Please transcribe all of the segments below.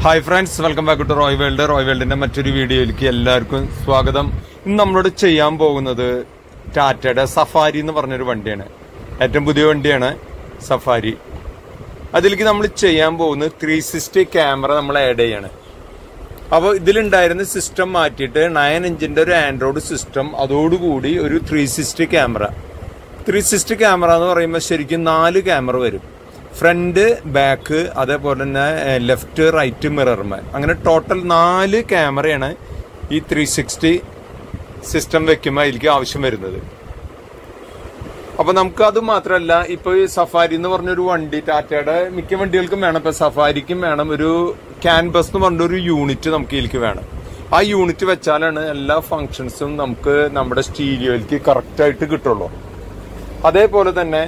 hi friends welcome back to Roy world Roy വേൾഡിന്റെ മറ്റൊരു വീഡിയോയിലേക്ക് എല്ലാവർക്കും സ്വാഗതം ഇന്ന് നമ്മളോട് ചെയ്യാൻ പോകുന്നത് ടാറ്റയുടെ സഫാരി എന്ന് പറഞ്ഞൊരു വണ്ടിയാണ് ഏറ്റവും പുതിയ വണ്ടിയാണ് സഫാരി അതിലേക്ക് നമ്മൾ ചെയ്യാൻ പോകുന്നത് ത്രീ സിക്സ്റ്റി ക്യാമറ നമ്മൾ ആഡ് ചെയ്യാണ് അപ്പോൾ ഇതിലുണ്ടായിരുന്ന സിസ്റ്റം മാറ്റിയിട്ട് നയൻ ഇഞ്ചിന്റെ ഒരു ആൻഡ്രോയിഡ് സിസ്റ്റം അതോടുകൂടി ഒരു three sixty camera three sixty camera എന്ന് പറയുമ്പോൾ ശരിക്കും നാല് ക്യാമറ വരും ഫ്രണ്ട് ബാക്ക് അതേപോലെ തന്നെ ലെഫ്റ്റ് റൈറ്റ് മിറർമാൻ അങ്ങനെ ടോട്ടൽ നാല് ക്യാമറയാണ് ഈ ത്രീ സിക്സ്റ്റി സിസ്റ്റം വെക്കുമ്പോൾ അതിലേക്ക് ആവശ്യം വരുന്നത് അപ്പൊ നമുക്ക് അത് മാത്രമല്ല ഇപ്പൊ ഈ സഫാരി എന്ന് പറഞ്ഞൊരു വണ്ടി ടാറ്റയുടെ മിക്ക വണ്ടികൾക്കും വേണം ഇപ്പൊ സഫാരിക്കും വേണം ഒരു ക്യാൻബസ് എന്ന് പറഞ്ഞ ഒരു യൂണിറ്റ് നമുക്ക് ഇതിലേക്ക് വേണം ആ യൂണിറ്റ് വെച്ചാലാണ് എല്ലാ ഫങ്ഷൻസും നമുക്ക് നമ്മുടെ സ്റ്റീരിയോയിലേക്ക് കറക്റ്റ് ആയിട്ട് കിട്ടുള്ളൂ അതേപോലെ തന്നെ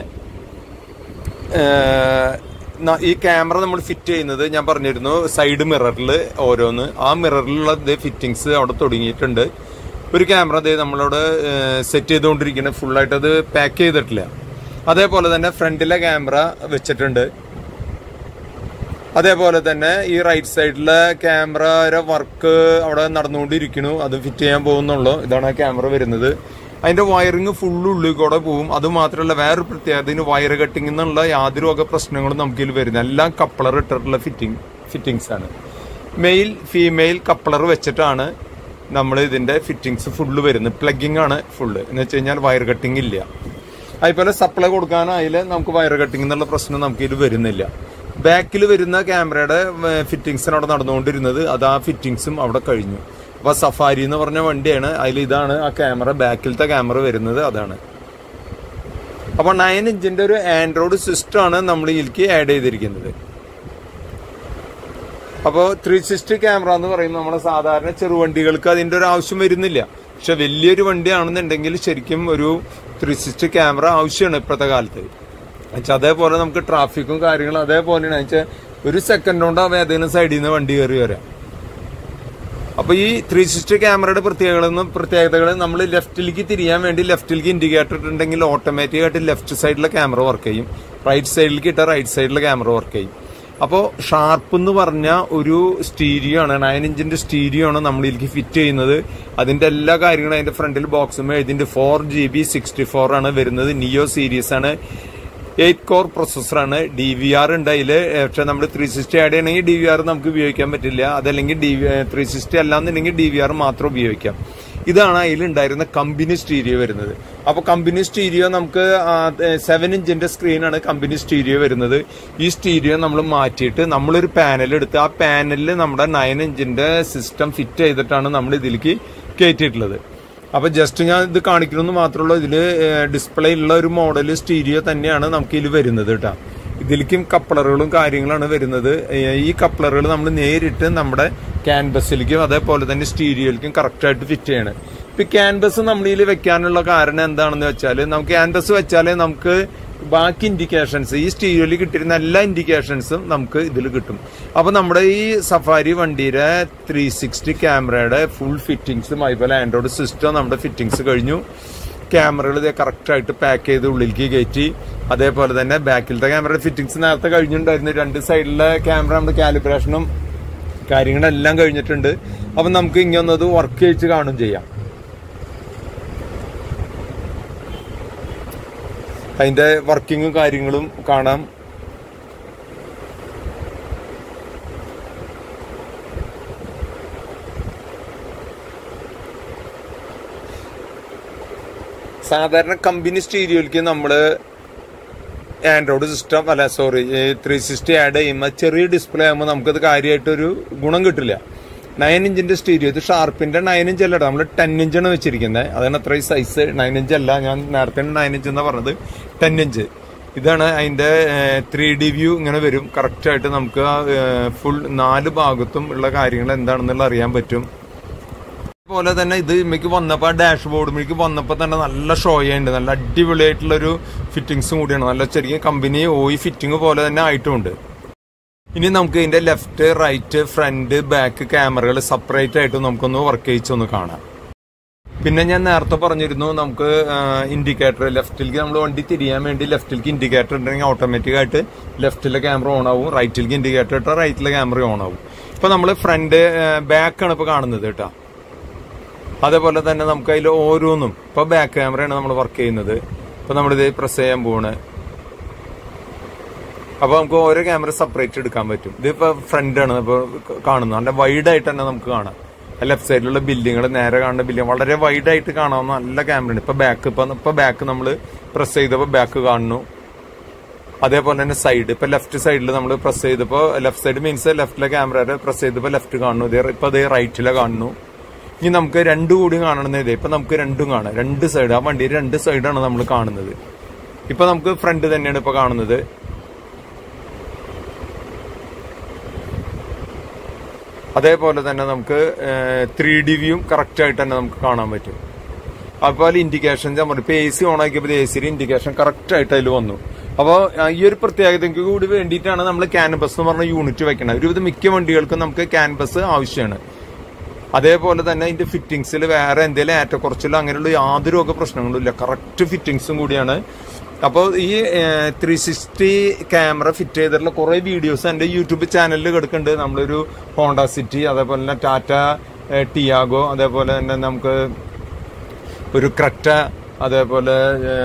ഏഹ്, ന- ഈ ക്യാമറ നമ്മൾ ഫിറ്റ് ചെയ്യുന്നത് ഞാൻ പറഞ്ഞിരുന്നു സൈഡ് മിററിൽ ഓരോന്ന് ആ മിററിലുള്ള ഫിറ്റിങ്സ് അവിടെ തുടങ്ങിയിട്ടുണ്ട് ഒരു ക്യാമറ ദേ നമ്മളവിടെ സെറ്റ് ചെയ്തുകൊണ്ടിരിക്കുന്നത് ഫുള്ളായിട്ട് അത് പാക്ക് ചെയ്തിട്ടില്ല അതേപോലെ തന്നെ ഫ്രണ്ടിലെ ക്യാമറ വെച്ചിട്ടുണ്ട് അതേപോലെ തന്നെ ഈ റൈറ്റ് സൈഡിലെ ക്യാമറയുടെ വർക്ക് അവിടെ നടന്നുകൊണ്ടിരിക്കുന്നു അത് ഫിറ്റ് ചെയ്യാൻ പോകുന്നുള്ളൂ ഇതാണ് ആ ക്യാമറ വരുന്നത് അതിന്റെ വയറിങ് ഫുള്ള് ഉള്ളിൽ കൂടെ പോകും അത് മാത്രമല്ല വേറൊരു പ്രത്യേകത ഇതിന് വയർ കട്ടിംഗ് എന്നുള്ള യാതൊരു വക പ്രശ്നങ്ങളും നമുക്ക് ഇതിൽ വരുന്നത് എല്ലാം കപ്ലർ ഇട്ടിട്ടുള്ള ഫിറ്റിംഗ് ഫിറ്റിങ്സ് ആണ് മെയിൽ ഫീമെയിൽ കപ്ലർ വെച്ചിട്ടാണ് നമ്മൾ ഇതിന്റെ ഫിറ്റിങ്സ് ഫുള്ള് വരുന്നത് പ്ലഗിങ് ആണ് ഫുള്ള് എന്ന് വെച്ച് കഴിഞ്ഞാൽ വയർ കട്ടിംഗ് ഇല്ല അതുപോലെ സപ്ലൈ കൊടുക്കാനായാലും നമുക്ക് വയർ കട്ടിംഗ് എന്നുള്ള പ്രശ്നം നമുക്ക് ഇത് വരുന്നില്ല ബാക്കിൽ വരുന്ന ക്യാമറയുടെ ഫിറ്റിങ്സാണ് അവിടെ നടന്നുകൊണ്ടിരുന്നത് അത് ആ ഫിറ്റിങ്സും അവിടെ കഴിഞ്ഞു അപ്പൊ സഫാരി എന്ന് പറഞ്ഞ വണ്ടിയാണ് അതിൽ ഇതാണ് ആ ക്യാമറ ബാക്കിലത്തെ ക്യാമറ വരുന്നത് അതാണ് അപ്പൊ നയൻ ഇഞ്ചിന്റെ ഒരു ആൻഡ്രോയിഡ് സിസ്റ്റം ആണ് നമ്മൾ ഇതിലേക്ക് ആഡ് ചെയ്തിരിക്കുന്നത് അപ്പോൾ ത്രീ സിക്സ്റ്റി ക്യാമറ എന്ന് പറയുമ്പോൾ നമ്മുടെ സാധാരണ ചെറുവണ്ടികൾക്ക് അതിന്റെ ഒരു ആവശ്യം വരുന്നില്ല പക്ഷെ വലിയൊരു വണ്ടിയാണെന്നുണ്ടെങ്കിൽ ശരിക്കും ഒരു ത്രീ സിക്സ്റ്റി ക്യാമറ ആവശ്യമാണ് ഇപ്പോഴത്തെ കാലത്ത് എന്നുവെച്ചാൽ അതേപോലെ നമുക്ക് ട്രാഫിക്കും കാര്യങ്ങളും അതേപോലെയാണ് വെച്ചാൽ ഒരു സെക്കൻഡ് കൊണ്ട് അവ ഏതെങ്കിലും സൈഡിൽ നിന്ന് വണ്ടി കയറി വരാം അപ്പൊ ഈ ത്രീ സിക്സ്റ്റി ക്യാമറയുടെ പ്രത്യേകത പ്രത്യേകതകൾ നമ്മൾ ലെഫ്റ്റിലേക്ക് തിരിയാൻ വേണ്ടി ലെഫ്റ്റിലേക്ക് ഇൻഡിക്കേറ്റർ ഇട്ടുണ്ടെങ്കിൽ ഓട്ടോമാറ്റിക് ആയിട്ട് ലെഫ്റ്റ് സൈഡിലെ ക്യാമറ വർക്ക് ചെയ്യും റൈറ്റ് സൈഡിലേക്ക് ഇട്ട റൈറ്റ് സൈഡിലെ ക്യാമറ വർക്ക് ചെയ്യും അപ്പോൾ ഷാർപ്പ് എന്ന് പറഞ്ഞ ഒരു സ്റ്റീരിയോ ആണ് നയൻ ഇഞ്ചിന്റെ സ്റ്റീരിയോ ആണ് നമ്മൾ ഇതിലേക്ക് ഫിറ്റ് ചെയ്യുന്നത് അതിന്റെ എല്ലാ കാര്യങ്ങളും അതിന്റെ ഫ്രണ്ടിൽ ബോക്സും ഇതിന്റെ four G B sixty four ആണ് വരുന്നത് നിയോ സീരീസ് ആണ് എയ്റ്റ് കോർ പ്രൊസസ്സറാണ് ഡി വി ആർ ഉണ്ട് അതിൽ പക്ഷെ നമ്മൾ ത്രീ സിക്സ്റ്റി ആഡ് ചെയ്യണമെങ്കിൽ ഡി വി ആർ നമുക്ക് ഉപയോഗിക്കാൻ പറ്റില്ല അതല്ലെങ്കിൽ ഡി ത്രീ സിക്സ്റ്റി അല്ലാന്നുണ്ടെങ്കിൽ ഡി വി ആർ മാത്രം ഉപയോഗിക്കാം ഇതാണ് അതിലുണ്ടായിരുന്ന കമ്പനി സ്റ്റീരിയോ വരുന്നത് അപ്പൊ കമ്പനി സ്റ്റീരിയോ നമുക്ക് സെവൻ ഇഞ്ചിന്റെ സ്ക്രീനാണ് കമ്പനി സ്റ്റീരിയോ വരുന്നത് ഈ സ്റ്റീരിയോ നമ്മൾ മാറ്റിയിട്ട് നമ്മളൊരു പാനൽ എടുത്ത് ആ പാനലിൽ നമ്മുടെ നയൻ ഇഞ്ചിന്റെ സിസ്റ്റം ഫിറ്റ് ചെയ്തിട്ടാണ് നമ്മൾ ഇതിലേക്ക് കയറ്റിയിട്ടുള്ളത് അപ്പൊ ജസ്റ്റ് ഞാൻ ഇത് കാണിക്കണമെന്ന് മാത്രമല്ല ഇതില് ഡിസ്പ്ലേ ഉള്ള ഒരു മോഡൽ സ്റ്റീരിയോ തന്നെയാണ് നമുക്ക് ഇതിൽ വരുന്നത് കേട്ടോ ഇതിലേക്കും കപ്ലറുകളും കാര്യങ്ങളാണ് വരുന്നത് ഏഹ് ഈ കപ്ലറുകൾ നമ്മൾ നേരിട്ട് നമ്മുടെ ക്യാൻബസിലേക്കും അതേപോലെ തന്നെ സ്റ്റീരിയോയിലേക്കും കറക്റ്റ് ആയിട്ട് ഫിറ്റ് ചെയ്യണം ഇപ്പൊ ക്യാൻബസ് നമ്മൾ ഇതിൽ വെക്കാനുള്ള കാരണം എന്താണെന്ന് വെച്ചാൽ നമുക്ക് ക്യാൻബസ് വെച്ചാലേ നമുക്ക് ബാക്കി ഇൻഡിക്കേഷൻസ് ഈ സ്റ്റീരിയോയിൽ കിട്ടിയിരുന്ന എല്ലാ ഇൻഡിക്കേഷൻസും നമുക്ക് ഇതിൽ കിട്ടും അപ്പൊ നമ്മുടെ ഈ സഫാരി വണ്ടിയുടെ ത്രീ സിക്സ്റ്റി ക്യാമറയുടെ ഫുൾ ഫിറ്റിങ്സും അതുപോലെ ആൻഡ്രോയിഡ് സിസ്റ്റം നമ്മുടെ ഫിറ്റിങ്സ് കഴിഞ്ഞു ക്യാമറകൾ ഇത് കറക്റ്റ് ആയിട്ട് പാക്ക് ചെയ്ത് ഉള്ളിലേക്ക് കയറ്റി അതേപോലെ തന്നെ ബാക്കിലത്തെ ക്യാമറയുടെ ഫിറ്റിങ്സ് നേരത്തെ കഴിഞ്ഞിട്ടുണ്ടായിരുന്നു രണ്ട് സൈഡിലെ ക്യാമറ നമ്മുടെ കാലിബ്രേഷനും കാര്യങ്ങളെല്ലാം കഴിഞ്ഞിട്ടുണ്ട് അപ്പൊ നമുക്ക് ഇങ്ങനൊന്നത് വർക്ക് ചെയ്ച്ച് കാണും ചെയ്യാം അതിന്റെ വർക്കിങ്ങും കാര്യങ്ങളും കാണാം സാധാരണ കമ്പനി സ്റ്റീരിയോയിലേക്ക് നമ്മള് ആൻഡ്രോയിഡ് സിസ്റ്റം അല്ല സോറി ത്രീ സിക്സ്റ്റി ആഡ് ചെയ്യുമ്പോൾ ചെറിയ ഡിസ്പ്ലേ ആകുമ്പോൾ നമുക്കത് കാര്യമായിട്ടൊരു ഗുണം കിട്ടില്ല നയൻ ഇഞ്ചിന്റെ സ്റ്റീരിയോ ഇത് ഷാർപ്പിന്റെ നയൻ ഇഞ്ച് അല്ല നമ്മൾ ടെൻ ഇഞ്ചാണ് വെച്ചിരിക്കുന്നത് അതാണ് അത്രയും സൈസ് നയൻ ഇഞ്ച് അല്ല ഞാൻ നേരത്തെ നയൻ ഇഞ്ച് എന്നാ പറഞ്ഞത് ടെൻ ഇഞ്ച് ഇതാണ് അതിന്റെ ത്രീ ഡി വ്യൂ ഇങ്ങനെ വരും കറക്റ്റ് ആയിട്ട് നമുക്ക് ഫുൾ നാല് ഭാഗത്തും ഉള്ള കാര്യങ്ങൾ എന്താണെന്നുള്ള അറിയാൻ പറ്റും അതുപോലെ തന്നെ ഇത് ഇമ്മക്ക് വന്നപ്പോൾ ഡാഷ് ബോർഡിലേക്ക് വന്നപ്പോൾ തന്നെ നല്ല ഷോയുണ്ട് നല്ല അടിപൊളിയായിട്ടുള്ള ഒരു ഫിറ്റിങ്സും കൂടിയാണ് നല്ല ശരിക്കും കമ്പനി ഓയി ഫിറ്റിംഗ് പോലെ തന്നെ ആയിട്ടുമുണ്ട് ഇനി നമുക്ക് ഇതിന്റെ ലെഫ്റ്റ് റൈറ്റ് ഫ്രണ്ട് ബാക്ക് ക്യാമറകൾ സെപ്പറേറ്റ് ആയിട്ട് നമുക്കൊന്ന് വർക്ക് ചെയ്യിച്ചൊന്ന് കാണാം പിന്നെ ഞാൻ നേരത്തെ പറഞ്ഞിരുന്നു നമുക്ക് ഇൻഡിക്കേറ്റർ ലെഫ്റ്റിലേക്ക് നമ്മൾ വണ്ടി തിരിയാൻ വേണ്ടി ലെഫ്റ്റിലേക്ക് ഇൻഡിക്കേറ്റർ ഉണ്ടെങ്കിൽ ഓട്ടോമാറ്റിക് ആയിട്ട് ലെഫ്റ്റിലെ ക്യാമറ ഓൺ ആവും റൈറ്റിലേക്ക് ഇൻഡിക്കേറ്റർ ഇട്ടാൽ റൈറ്റിലെ ക്യാമറ ഓൺ ആവും ഇപ്പൊ നമ്മൾ ഫ്രണ്ട് ബാക്കാണ് ഇപ്പൊ കാണുന്നത് കേട്ടോ അതേപോലെ തന്നെ നമുക്ക് അതിൽ ഓരോന്നും ഇപ്പൊ ബാക്ക് ക്യാമറയാണ് നമ്മൾ വർക്ക് ചെയ്യുന്നത് ഇപ്പൊ നമ്മളിത് പ്രസ് ചെയ്യാൻ പോവാണ് അപ്പൊ നമുക്ക് ഓരോ ക്യാമറ സെപ്പറേറ്റ് എടുക്കാൻ പറ്റും ഇതിപ്പോ ഫ്രണ്ട് ആണ് ഇപ്പൊ കാണുന്നത് നല്ല വൈഡ് ആയിട്ട് തന്നെ നമുക്ക് കാണാം ലെഫ്റ്റ് സൈഡിലുള്ള ബിൽഡിങ്ങൾ നേരെ കാണുന്ന ബിൽഡിംഗ് വളരെ വൈഡ് ആയിട്ട് കാണാവുന്ന നല്ല ക്യാമറയാണ് ഇപ്പൊ ബാക്ക് ഇപ്പൊ ഇപ്പൊ ബാക്ക് നമ്മൾ പ്രസ് ചെയ്തപ്പോ ബാക്ക് കാണുന്നു അതേപോലെ തന്നെ സൈഡ് ഇപ്പൊ ലെഫ്റ്റ് സൈഡിൽ നമ്മൾ പ്രസ് ചെയ്തപ്പോ ലെഫ്റ്റ് സൈഡ് മീൻസ് ലെഫ്റ്റിലെ ക്യാമറ പ്രസ് ചെയ്തപ്പോ ലെഫ്റ്റ് കാണുന്നു ഇതേ ഇപ്പൊ അതേ റൈറ്റിലെ കാണുന്നു ഇനി നമുക്ക് രണ്ടും കൂടി കാണണമെന്ന് ഇതേ ഇപ്പൊ നമുക്ക് രണ്ടും കാണാം രണ്ട് സൈഡ് ആ വണ്ടിയിൽ രണ്ട് സൈഡാണ് നമ്മൾ കാണുന്നത് ഇപ്പൊ നമുക്ക് ഫ്രണ്ട് തന്നെയാണ് ഇപ്പൊ കാണുന്നത് അതേപോലെ തന്നെ നമുക്ക് ത്രീ ഡി വ്യൂയും കറക്റ്റ് ആയിട്ട് തന്നെ നമുക്ക് കാണാൻ പറ്റും അതുപോലെ ഇൻഡിക്കേഷൻ നമ്മൾ ഇപ്പൊ എ സി ഓൺ ആക്കിയപ്പോൾ എ സിയുടെ ഇൻഡിക്കേഷൻ കറക്റ്റ് ആയിട്ട് അതിൽ വന്നു അപ്പോൾ ഈ ഒരു പ്രത്യേകതയ്ക്ക് കൂടി വേണ്ടിയിട്ടാണ് നമ്മൾ ക്യാൻബസ് എന്ന് പറഞ്ഞ യൂണിറ്റ് വെക്കുന്നത് ഒരുവിധം മിക്ക വണ്ടികൾക്കും നമുക്ക് ക്യാൻബസ് ആവശ്യമാണ് അതേപോലെ തന്നെ ഇതിന്റെ ഫിറ്റിംഗ്സിൽ വേറെ എന്തെങ്കിലും ഏറ്റക്കുറച്ചിലോ അങ്ങനെയുള്ള യാതൊരു ഒക്കെ പ്രശ്നങ്ങളും ഇല്ല കറക്റ്റ് ഫിറ്റിംഗ്സും കൂടിയാണ് അപ്പോൾ ഈ ത്രീ സിക്സ്റ്റി ക്യാമറ ഫിറ്റ് ചെയ്തിട്ടുള്ള കുറേ വീഡിയോസ് എൻ്റെ യൂട്യൂബ് ചാനലിൽ കിടക്കുന്നുണ്ട് നമ്മളൊരു ഹോണ്ട സിറ്റി അതേപോലെ തന്നെ ടാറ്റ ടിയാഗോ അതേപോലെ തന്നെ നമുക്ക് ഒരു ക്രറ്റ അതേപോലെ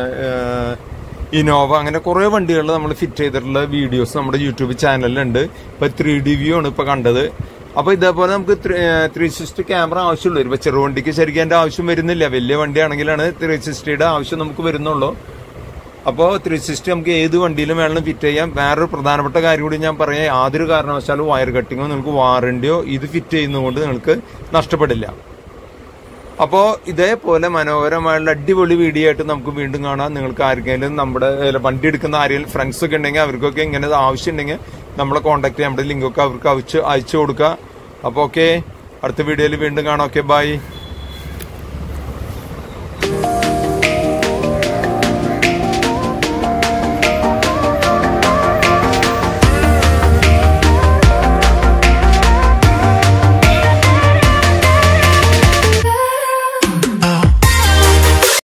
ഇനോവ അങ്ങനെ കുറേ വണ്ടികൾ നമ്മൾ ഫിറ്റ് ചെയ്തിട്ടുള്ള വീഡിയോസ് നമ്മുടെ യൂട്യൂബ് ചാനലിലുണ്ട് ഇപ്പൊ ത്രീ ഡി വ്യൂ ആണ് ഇപ്പൊ കണ്ടത് അപ്പൊ ഇതേപോലെ നമുക്ക് ത്രീ സിക്സ്റ്റി ക്യാമറ ആവശ്യമുള്ളൂ ഇപ്പൊ ചെറുവണ്ടിക്ക് ശരിക്കും അതിന്റെ ആവശ്യം വരുന്നില്ല വലിയ വണ്ടിയാണെങ്കിലാണ് ത്രീ സിക്സ്റ്റിയുടെ ആവശ്യം നമുക്ക് വരുന്നുള്ളൂ അപ്പോൾ ത്രീ സിക്സ്റ്റി നമുക്ക് ഏത് വണ്ടിയിലും വേണം ഫിറ്റ് ചെയ്യാം വേറൊരു പ്രധാനപ്പെട്ട കാര്യം കൂടി ഞാൻ പറയാം യാതൊരു കാരണവശാലും വയർ കട്ടിങ്ങോ നിങ്ങൾക്ക് വാറണ്ടിയോ ഇത് ഫിറ്റ് ചെയ്യുന്നതുകൊണ്ട് നിങ്ങൾക്ക് നഷ്ടപ്പെടില്ല അപ്പോൾ ഇതേപോലെ മനോഹരമായുള്ള അടിപൊളി വീഡിയോ ആയിട്ട് നമുക്ക് വീണ്ടും കാണാം നിങ്ങൾക്ക് ആർക്കെങ്കിലും നമ്മുടെ വണ്ടി എടുക്കുന്ന ആരെങ്കിലും ഫ്രണ്ട്സ് ഒക്കെ ഉണ്ടെങ്കിൽ അവർക്കൊക്കെ ഇങ്ങനെ ആവശ്യം ഉണ്ടെങ്കിൽ നമ്മളെ കോൺടാക്ട് ചെയ്യാം നമ്മുടെ ലിങ്കൊക്കെ അവർക്ക് അയച്ച് അയച്ചു കൊടുക്കുക അപ്പോൾ ഓക്കെ അടുത്ത വീഡിയോയിൽ വീണ്ടും കാണാം ഓക്കെ ബൈ